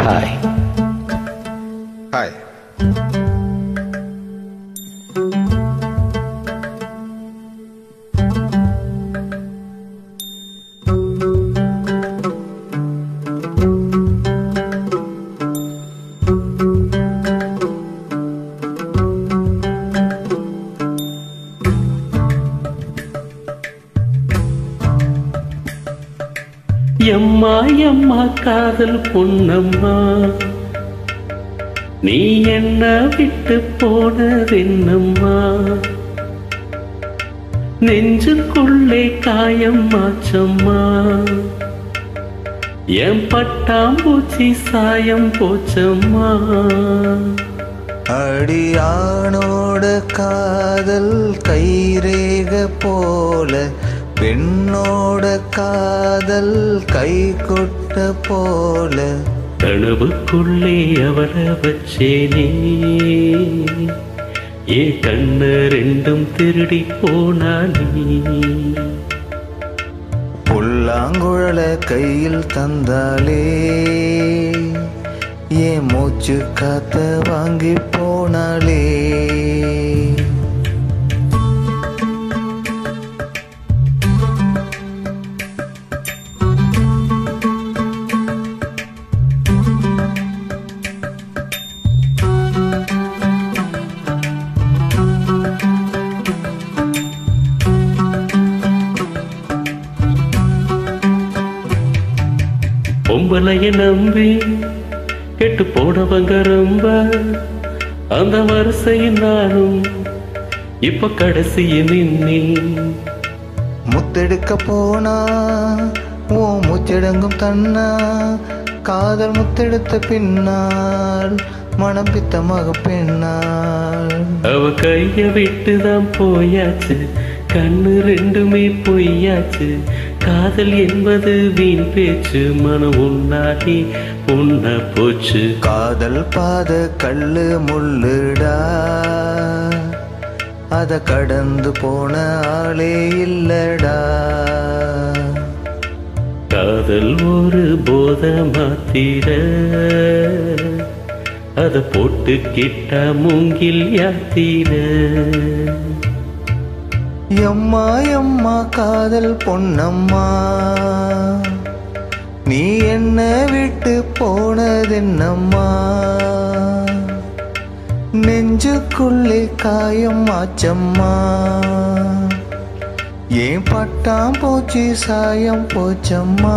hi hi எம்மா எம்மா காதல் பொன்னம்மா நீ என்ன விட்டு போனதென்னம்மா நெஞ்சுக்குள்ளே காயம் மாச்சம்மா என் பட்டாம்பூச்சி சாயம் போச்சம்மா அடியானோட காதல் கைரேக போல பெண்ணோட காதல் கை கொட்ட போல கனவுக்குள்ளே அவரை வச்சேனே ஏ கண்ணு ரெண்டும் திருடி போனானே புல்லாங்குழல கையில் தந்தாலே ஏன் மூச்சு காத்த வாங்கி போனாலே பொம்பளைய நம்பி கெட்டு போனவங்க ரொம்ப அந்த வரிசையில் நானும் இப்ப கடைசியில் நின்னே முத்தெடுக்க போனா ஓ மூச்செடுங்கும் தன்னா காதல் முத்தெடுத்த பின்னால் மனம் பித்தமாக பெண்ணால் அவ கைய விட்டுதான் போயாச்சு கண்ணு ரெண்டுமே பொய்யாச்சு காதல் என்பது வீண் பேச்சு மனம் உன்னாடி பொண்ண போச்சு காதல் பாத கல்லு முள்ளுடா அத கடந்து போன ஆளே இல்லடா காதல் ஒரு போத மாத்திர அத போட்டு கிட்டா மூங்கில் யாத்திர எம்மா எம்மா காதல் பொன்னம்மா நீ என்ன விட்டு போனதென்னம்மா நெஞ்சுக்குள்ளே காயம் ஆச்சம்மா ஏன் பட்டாம் போச்சு சாயம் போச்சம்மா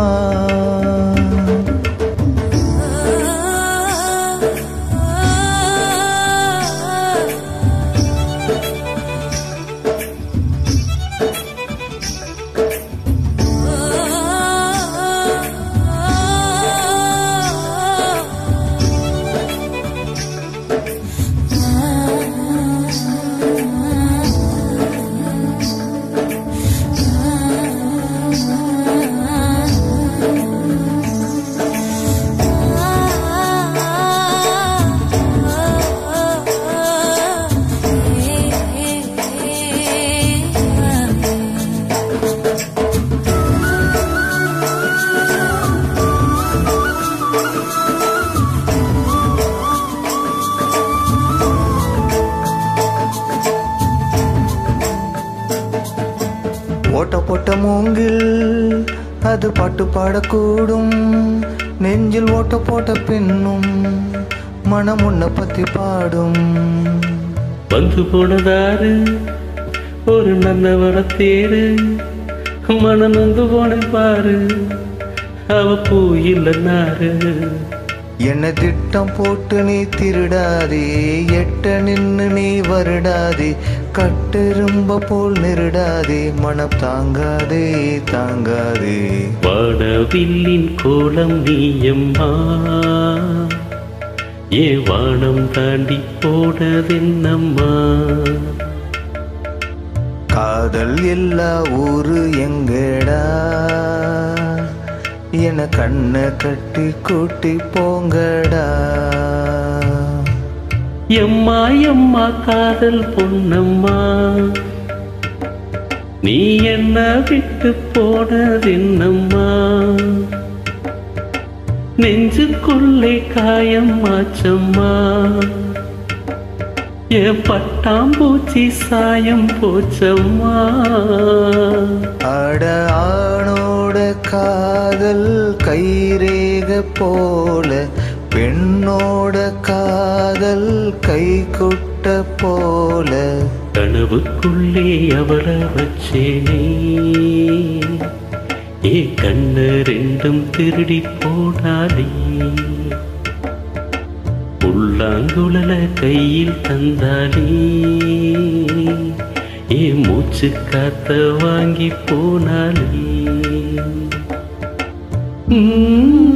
ஓட்ட போட்ட மூங்கில் அது பாட்டு பாடக்கூடும் நெஞ்சில் ஓட்ட போட்ட பின்னும் மனம் உன்னை பத்தி பாடும் வந்து போனதாரு ஒரு நல்ல வர தேரு மனம் நொந்து போன பாரு அவ பூ இல்ல நாரு என்ன திட்டம் போட்டு நீ திருடாதே எட்ட நின்னு நீ வருடாதே கட்டெரும்ப போல் நெருடாதே மனம் தாங்காதே தாங்காதே வானவில்லின் கோலம் நீயம்மா ஏ வானம் தாண்டி போனதென்னம்மா காதல் எல்லா ஊரு எங்கடா என கண்ணை கட்டி கூட்டி போங்கடா எம்மா எம்மா காதல் பொன்னம்மா நீ என்ன விட்டு போனதென்னம்மா நெஞ்சுக்குள்ளே காயம் ஆச்சம்மா என் பட்டாம்பூச்சி சாயம் போச்சம்மா அட ஆணோட காதல் கைரேக போல பெண்ணோட காதல் கை குட்ட போல கனவுக்குள்ளே அவள வச்சேனே ஏ கண்ணு ரெண்டும் திருடி போனாலே புல்லாங்குழல கையில் தந்தாலே ஏ மூச்சு காத்த வாங்கி போனாலே உம்